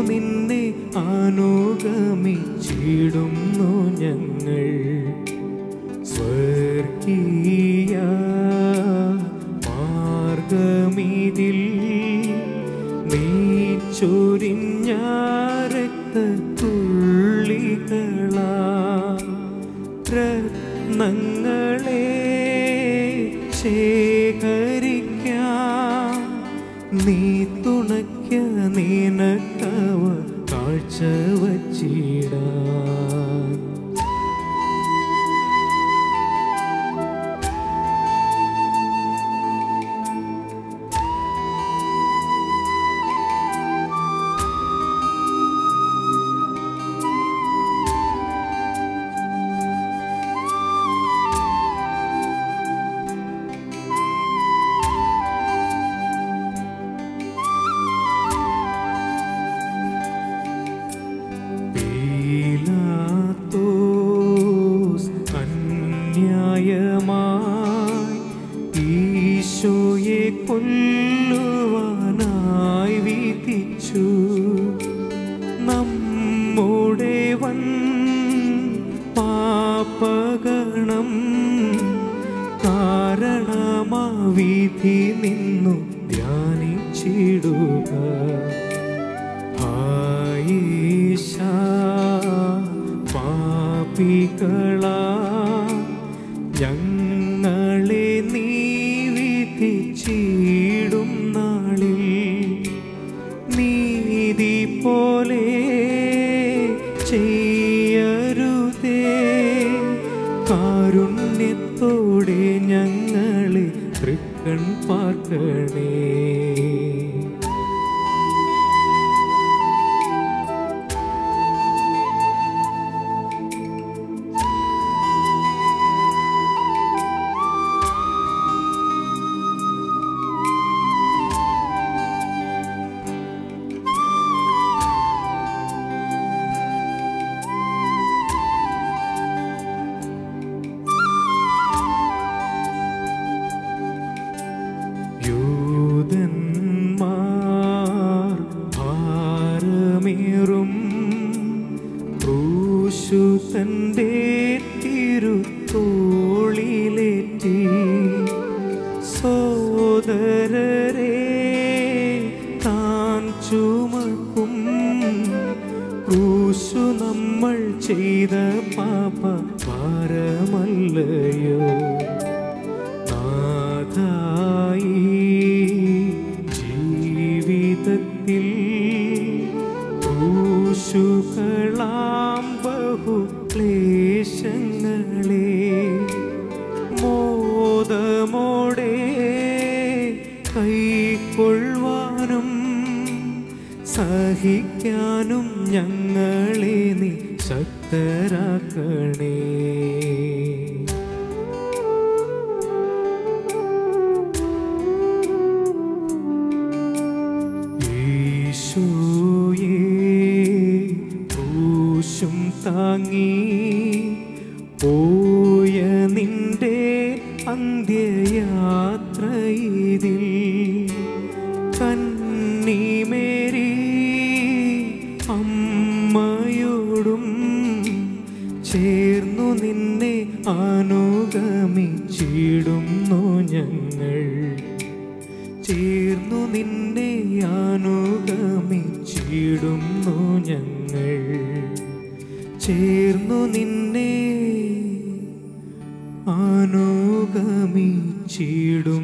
നിന്നെ അനുഗമിച്ചിടുന്നു ഞങ്ങൾ സ്വർഗീയ മാർഗമിതിൽ നീ ചൊരിഞ്ഞ രക്തത്തുള്ളികളാ രത്നങ്ങളെ ശേഖരിക്കാം നീ തുണയ്ക്ക നിനക്കവ കാഴ്ച വച്ചിടാൻ പീലാത്തോസ് അന്യായമായി ഈശോയെ കൊല്ലുവാനായി വിധിച്ചു നമ്മുടെ വൻ പാപഗണം കാരണമാ വിധി നിന്നു ധ്യാനിച്ചിടുക ആയിഷ പാപികളാ ഞങ്ങളെ നീ വിധിച്ചിടും നാളിൽ നീതി പോലെ ചെയ്യരുതേ കാരുണ്യത്തോടെ ഞങ്ങളെ തൃക്കൺ പാർക്കണേ യൂതന്മാർ ഭാരമേറും ക്രൂശു തൻ്റെ തിരുത്തോളിലേറ്റി സോദരരെ താൻ ചുമക്കും ക്രൂശു നമ്മൾ ചെയ്ത പാപ ഭാരമല്ലയോ നാഥായി ജീവിതത്തിൽ ക്രൂശുകളാം ബഹു ക്ലേശങ്ങളെ മോദമോടെ കൈക്കൊള്ളുവാനും സഹിക്കാനും ഞങ്ങളെ നീ ശക്തരാക്കണേ ഈശോയേ ക്രൂശും താങ്ങി പോയ നിന്റെ അന്ത്യയാത്രയിതിൽ കന്നിമേരി അമ്മയോടും ചേർന്നു നിന്നെ അനുഗമിച്ചിടുന്നു ഞങ്ങൾ ചേർന്നു നിന്നെ അനുഗമിച്ചിടുന്നു ഞങ്ങൾ ചേർന്നു നിന്നെ അനുഗമിച്ചിടുന്നു